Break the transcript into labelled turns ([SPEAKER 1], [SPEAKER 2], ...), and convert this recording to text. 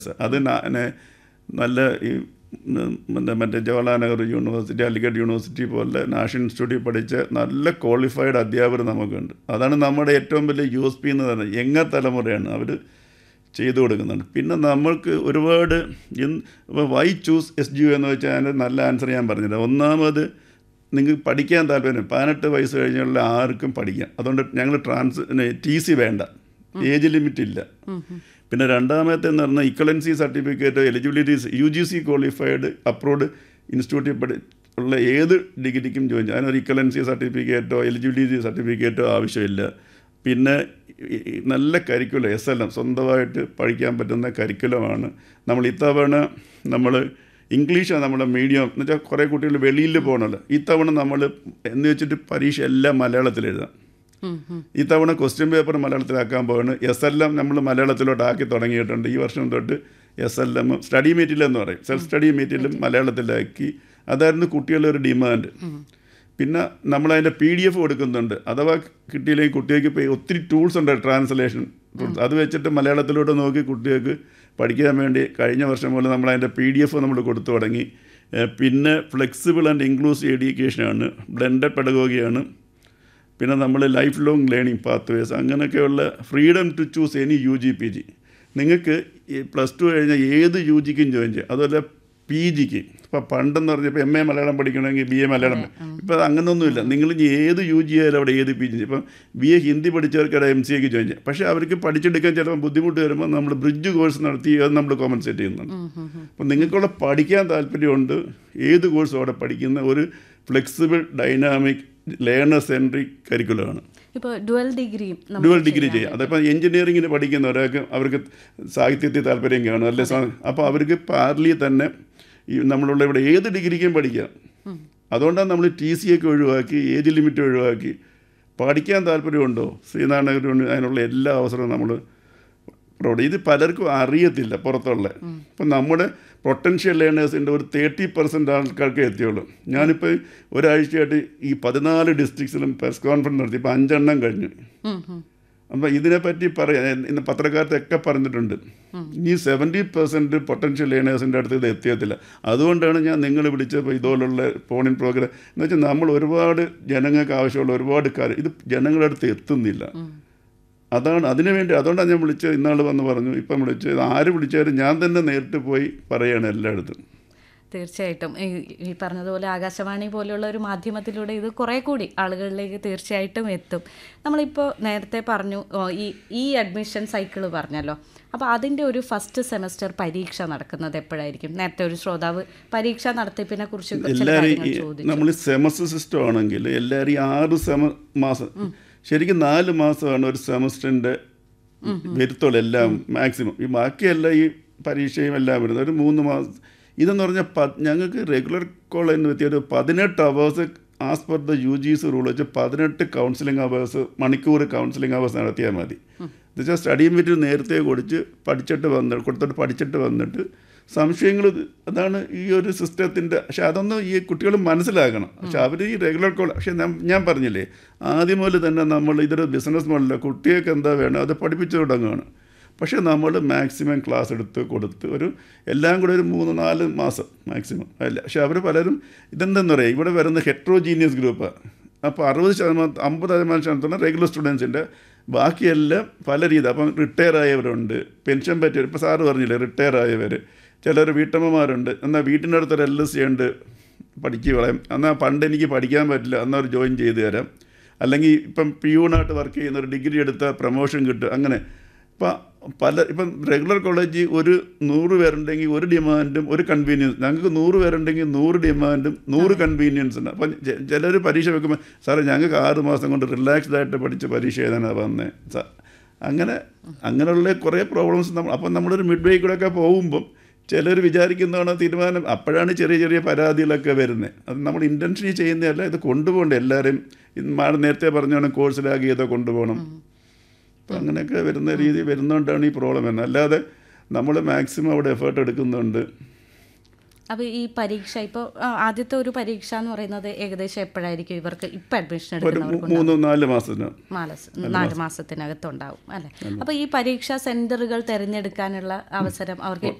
[SPEAKER 1] അത് ന- നെ- നല്ല ഈ ഉം, മറ്റേ മറ്റേ ജവഹർലാൽ നെഹ്റു യൂണിവേഴ്സിറ്റി അലിഗഡ് യൂണിവേഴ്സിറ്റി പോലെ നാഷണൽ ഇൻസ്റ്റിറ്റ്യൂട്ടിൽ പഠിച്ച നല്ല ക്വാളിഫൈഡ് അധ്യാപകർ നമുക്കുണ്ട് അതാണ് നമ്മുടെ ഏറ്റവും വലിയ യു എസ് പി എന്ന് പറയുന്നത് യങ്ങ തലമുറയാണ് അവർ ചെയ്തു കൊടുക്കുന്നുണ്ട് പിന്നെ നമ്മൾക്ക് ഒരുപാട് ഇപ്പോൾ why choose S G U എന്ന് വെച്ചാൽ അതിൻ്റെ നല്ല ആൻസർ ഞാൻ പറഞ്ഞില്ല ഒന്നാമത് നിങ്ങൾക്ക് പഠിക്കാൻ താല്പര്യം പതിനെട്ട് വയസ്സ് കഴിഞ്ഞുള്ള ആർക്കും പഠിക്കാം അതുകൊണ്ട് ഞങ്ങൾ ട്രാൻസ് ടി സി വേണ്ട ഏജ് ലിമിറ്റ് ഇല്ല പിന്നെ രണ്ടാമത്തെ എന്ന് പറഞ്ഞാൽ equivalency certificate eligibility U G C qualified approved ഇൻസ്റ്റിറ്റ്യൂട്ടിൽ പഠി ഉള്ള ഏത് ഡിഗ്രിക്കും ജോയിൻ ചെയ്യാം അതിനൊരു ഇക്വലൻസി സർട്ടിഫിക്കറ്റോ എലിജിബിലിറ്റി സർട്ടിഫിക്കറ്റോ ആവശ്യമില്ല പിന്നെ ഈ- ഈ നല്ല കരിക്കുലം എസ് എൽ എം സ്വന്തമായിട്ട് പഠിക്കാൻ പറ്റുന്ന കരിക്കുലമാണ് നമ്മൾ ഇത്തവണ നമ്മൾ ഇംഗ്ലീഷാണ് നമ്മുടെ മീഡിയം എന്ന് വെച്ചാൽ കുറേ കുട്ടികൾ വെളിയിൽ പോകണമല്ലോ ഇത്തവണ നമ്മൾ എന്ന് വെച്ചിട്ട് പരീക്ഷ എല്ലാം മലയാളത്തിൽ എഴുതാം ഇത്തവണ ക്വസ്റ്റ്യൻ പേപ്പർ മലയാളത്തിലാക്കാൻ പോവാണ് എസ് എൽ എം നമ്മൾ മലയാളത്തിലോട്ട് ആക്കി തുടങ്ങിയിട്ടുണ്ട് ഈ വർഷം തൊട്ട് S L M study material എന്ന് പറയും സെൽഫ് സ്റ്റഡി മെറ്റീരിയലും മലയാളത്തിലാക്കി അതായിരുന്നു കുട്ടികളുടെ ഒരു ഡിമാൻഡ് പിന്നെ നമ്മളതിൻ്റെ പി ഡി എഫ് കൊടുക്കുന്നുണ്ട് അഥവാ കിട്ടിയില്ലെങ്കിൽ കുട്ടികൾക്ക് ഇപ്പോൾ ഒത്തിരി ടൂൾസ് ഉണ്ട് ട്രാൻസ്ലേഷൻ ടൂൾസ് അത് വെച്ചിട്ട് മലയാളത്തിലോട്ട് നോക്കി കുട്ടികൾക്ക് പഠിക്കാൻ വേണ്ടി കഴിഞ്ഞ വർഷം പോലെ നമ്മൾ അതിൻ്റെ പി ഡി എഫ് നമ്മൾ കൊടുത്തു തുടങ്ങി ഏഹ് പിന്നെ ഫ്ലെക്സിബിൾ ആൻഡ് ഇൻക്ലൂസീവ് എഡ്യൂക്കേഷനാണ് ബ്ലെൻഡഡ് പെഡഗോഗിയാണ് പിന്നെ നമ്മൾ life long learning pathways അങ്ങനെയൊക്കെയുള്ള freedom to choose any U G P G നിങ്ങൾക്ക് ഈ പ്ലസ് ടു കഴിഞ്ഞാൽ ഏത് യു ജിക്കും ജോയിൻ ചെയ്യാം അതുപോലെ പി ജിക്ക് ഇപ്പോൾ പണ്ടെന്ന് പറഞ്ഞപ്പോൾ എം എ മലയാളം പഠിക്കണമെങ്കിൽ ബി എ മലയാളം ഇപ്പോൾ അത് അങ്ങനെയൊന്നുമില്ല നിങ്ങൾ ഇനി ഏത് യു ജി ആയാലും അവിടെ ഏത് പി ജി ഇപ്പം ബി എ ഹിന്ദി പഠിച്ചവർക്ക് അവിടെ എം സി എക്ക് ജോയിൻ ചെയ്യാം പക്ഷേ അവർക്ക് പഠിച്ചെടുക്കാൻ ചിലപ്പോൾ ബുദ്ധിമുട്ട് വരുമ്പോൾ നമ്മൾ ബ്രിഡ്ജ് കോഴ്സ് നടത്തി അത് നമ്മൾ കോമ്പൻസേറ്റ് ചെയ്യുന്നുണ്ട് അപ്പം നിങ്ങൾക്കുള്ള പഠിക്കാൻ താല്പര്യമുണ്ട് ഏത് കോഴ്സും അവിടെ പഠിക്കുന്ന ഒരു ഫ്ലെക്സിബിൾ ഡൈനാമിക് ലേണർ സെൻട്രിക് കരിക്കുലമാണ്
[SPEAKER 2] ഇപ്പോൾ ഡുവൽ ഡിഗ്രിയും നമുക്ക്
[SPEAKER 1] ഡുവൽ ഡിഗ്രി ചെയ്യാം അതിപ്പോൾ എഞ്ചിനീയറിങ്ങിന് പഠിക്കുന്ന ഒരാൾക്ക് അവർക്ക് സാഹിത്യത്തിൽ താല്പര്യം കാണും അല്ലെ അപ്പോൾ അവർക്ക് പാർലി തന്നെ ഈ നമ്മളുള്ള ഇവിടെ ഏത് ഡിഗ്രിക്കും പഠിക്കാം അതുകൊണ്ടാണ് നമ്മൾ ടി സി ഒക്കെ ഒഴിവാക്കി ഏജ് ലിമിറ്റ് ഒഴിവാക്കി പഠിക്കാൻ താല്പര്യമുണ്ടോ ശ്രീനാരായണ അതിനുള്ള എല്ലാ അവസരവും നമ്മൾ പ്രൊവൈഡ് ഇത് പലർക്കും അറിയത്തില്ല പുറത്തുള്ള ഇപ്പം നമ്മുടെ പൊട്ടൻഷ്യൽ ലേണേഴ്സിൻ്റെ ഒരു തേർട്ടി പെർസെൻറ്റ് ആൾക്കാർക്ക് എത്തിയുള്ളൂ ഞാനിപ്പോൾ ഒരാഴ്ചയായിട്ട് ഈ പതിനാല് ഡിസ്ട്രിക്ട്സിലും പ്രസ് കോൺഫറൻസ് നടത്തി ഇപ്പോൾ അഞ്ചെണ്ണം കഴിഞ്ഞു
[SPEAKER 2] ഉം, ഉം.
[SPEAKER 1] അപ്പം ഇതിനെപ്പറ്റി പറയാം ഇന്ന് പത്രക്കാരത്തൊക്കെ പറഞ്ഞിട്ടുണ്ട് ഇനി സെവൻറ്റി പെർസെൻറ്റ് പൊട്ടൻഷ്യൽ ലേണേഴ്സിൻ്റെ അടുത്ത് ഇത് എത്തിയത്തില്ല അതുകൊണ്ടാണ് ഞാൻ നിങ്ങൾ വിളിച്ചപ്പോൾ ഇതുപോലുള്ള ഫോണിൻ പ്രോഗ്രാം എന്ന് വെച്ചാൽ നമ്മൾ ഒരുപാട് ജനങ്ങൾക്ക് ആവശ്യമുള്ള ഒരുപാട് കാര്യം ഇത് ജനങ്ങളുടെ അടുത്ത് എത്തുന്നില്ല അതാണ് അതിനു വേണ്ടി അതുകൊണ്ടാണ് ഞാൻ വിളിച്ചത് ഇന്നാൾ വന്ന് പറഞ്ഞു ഇപ്പം വിളിച്ചത് ആര് വിളിച്ചാലും ഞാൻ തന്നെ നേരിട്ട് പോയി പറയുകയാണ് എല്ലായിടത്തും
[SPEAKER 2] തീർച്ചയായിട്ടും ഈ ഈ പറഞ്ഞതുപോലെ ആകാശവാണി പോലെയുള്ള ഒരു മാധ്യമത്തിലൂടെ ഇത് കുറേ കൂടി ആളുകളിലേക്ക് തീർച്ചയായിട്ടും എത്തും നമ്മളിപ്പോൾ നേരത്തെ പറഞ്ഞു ഓ, ഈ ഈ അഡ്മിഷൻ സൈക്കിൾ പറഞ്ഞല്ലോ അപ്പോൾ അതിൻ്റെ ഒരു ഫസ്റ്റ് സെമസ്റ്റർ പരീക്ഷ നടക്കുന്നത് എപ്പോഴായിരിക്കും നേരത്തെ ഒരു ശ്രോതാവ് പരീക്ഷ നടത്തിപ്പിനെ കുറിച്ച് ചില
[SPEAKER 1] എല്ലാവരും
[SPEAKER 2] കാര്യങ്ങൾ
[SPEAKER 1] ഈ
[SPEAKER 2] ചോദിച്ചു
[SPEAKER 1] നമ്മൾ സെമസ്റ്റർ സിസ്റ്റം ആണെങ്കിൽ എല്ലാവരും ഈ ആറ് സെമ മാസം ശരിക്കും നാല് മാസമാണ് ഒരു സെമസ്റ്ററിൻ്റെ വരുത്തുള്ളൂ എല്ലാം മാക്സിമം ഈ ബാക്കിയെല്ലാം ഈ പരീക്ഷയും എല്ലാം വരുന്നത് ഒരു മൂന്ന് മാസം ഇതെന്ന് പറഞ്ഞാൽ പ ഞങ്ങൾക്ക് റെഗുലർ കോളേജിന് പറ്റിയ ഒരു പതിനെട്ട് hours as per the U G C rule വെച്ച് പതിനെട്ട് കൗൺസിലിംഗ് അവേഴ്സ് മണിക്കൂർ കൗൺസിലിംഗ് അവേഴ്സ് നടത്തിയാൽ മതി എന്നുവെച്ചാൽ സ്റ്റഡി മെറ്റീരിയൽ നേരത്തെ കൊടുത്ത് പഠിച്ചിട്ട് വന്ന് കൊടുത്തിട്ട് പഠിച്ചിട്ട് വന്നിട്ട് സംശയങ്ങൾ അതാണ് ഈ ഒരു സിസ്റ്റത്തിൻ്റെ പക്ഷെ അതൊന്നും ഈ കുട്ടികൾ മനസ്സിലാക്കണം പക്ഷെ അവർ ഈ റെഗുലർ കോൾ പക്ഷെ ഞാൻ- ഞാൻ പറഞ്ഞില്ലേ ആദ്യം മുതൽ തന്നെ നമ്മൾ ഇതൊരു ബിസിനസ് മോഡലല്ല കുട്ടികൾക്ക് എന്താ വേണം അത് പഠിപ്പിച്ചു തുടങ്ങുകയാണ് പക്ഷേ നമ്മൾ മാക്സിമം ക്ലാസ് എടുത്ത് കൊടുത്ത് ഒരു എല്ലാം കൂടെ ഒരു മൂന്ന് നാല് മാസം മാക്സിമം അല്ല പക്ഷെ അവർ പലരും ഇതെന്തെന്ന് പറയുക ഇവിടെ വരുന്ന ഹെട്രോജീനിയസ് ഗ്രൂപ്പാണ് അപ്പോൾ അറുപത് ശതമാനം അമ്പത് ശതമാനം ശതമാനത്തോളം റെഗുലർ സ്റ്റുഡൻസിൻ്റെ ബാക്കിയെല്ലാം പല രീതി അപ്പം റിട്ടയർ ആയവരുണ്ട് പെൻഷൻ പറ്റിയവർ ഇപ്പോൾ സാറ് പറഞ്ഞില്ലേ റിട്ടയർ ആയവർ ചിലർ വീട്ടമ്മമാരുണ്ട് എന്നാൽ വീട്ടിൻ്റെ അടുത്തൊരു എൽ എസ് സി ഉണ്ട് പഠിക്കുക കളയാം എന്നാൽ പണ്ട് എനിക്ക് പഠിക്കാൻ പറ്റില്ല എന്നാൽ ഒരു ജോയിൻ ചെയ്ത് തരാം അല്ലെങ്കിൽ ഇപ്പം പിയൂണായിട്ട് വർക്ക് ചെയ്യുന്ന ഒരു ഡിഗ്രി എടുത്ത പ്രൊമോഷൻ കിട്ടും അങ്ങനെ ഇപ്പം പല ഇപ്പം റെഗുലർ കോളേജ് ഒരു നൂറ് പേരുണ്ടെങ്കിൽ ഒരു ഡിമാൻഡും ഒരു കൺവീനിയൻസ് ഞങ്ങൾക്ക് നൂറ് പേരുണ്ടെങ്കിൽ നൂറ് ഡിമാൻഡും നൂറ് കൺവീനിയൻസ് ഉണ്ട് അപ്പം ചിലർ പരീക്ഷ വെക്കുമ്പോൾ സാറേ ഞങ്ങൾക്ക് ആറ് മാസം കൊണ്ട് റിലാക്സ്ഡ് ആയിട്ട് പഠിച്ച് പരീക്ഷ എഴുതാനാണ് വന്നത് അങ്ങനെ അങ്ങനെയുള്ള കുറേ പ്രോബ്ലംസ് നമ്മൾ അപ്പം നമ്മളൊരു മിഡ് വേ കൂടെ ഒക്കെ പോകുമ്പം ചിലർ വിചാരിക്കുന്നതാണ് തീരുമാനം അപ്പോഴാണ് ചെറിയ ചെറിയ പരാതികളൊക്കെ വരുന്നത് അത് നമ്മൾ ഇൻറ്റൻഷനി ചെയ്യുന്നതല്ല ഇത് കൊണ്ടുപോകണ്ടേ എല്ലാവരും മാഡം നേരത്തെ പറഞ്ഞാണ് കോഴ്സിലാക്കി ചെയ്തോ കൊണ്ടുപോകണം അപ്പം അങ്ങനെയൊക്കെ വരുന്ന രീതി വരുന്നതുകൊണ്ടാണ് ഈ പ്രോബ്ലം വരുന്നത് അല്ലാതെ നമ്മൾ മാക്സിമം അവിടെ എഫേർട്ട് എടുക്കുന്നുണ്ട്
[SPEAKER 2] അപ്പോൾ ഈ പരീക്ഷ ഇപ്പോൾ ആദ്യത്തെ ഒരു പരീക്ഷ എന്ന് പറയുന്നത് ഏകദേശം എപ്പോഴായിരിക്കും ഇവർക്ക് ഇപ്പം അഡ്മിഷൻ
[SPEAKER 1] ഒരു
[SPEAKER 2] എടുക്കുന്നവർക്ക്
[SPEAKER 1] മൂ- മൂന്ന് നാല് മാസത്തിന്
[SPEAKER 2] മാലസ് നാല് മാസത്തിനകത്തുണ്ടാവും അല്ലേ അപ്പോൾ ഈ പരീക്ഷാ സെന്ററുകൾ തിരഞ്ഞെടുക്കാനുള്ള അവസരം അവർക്ക്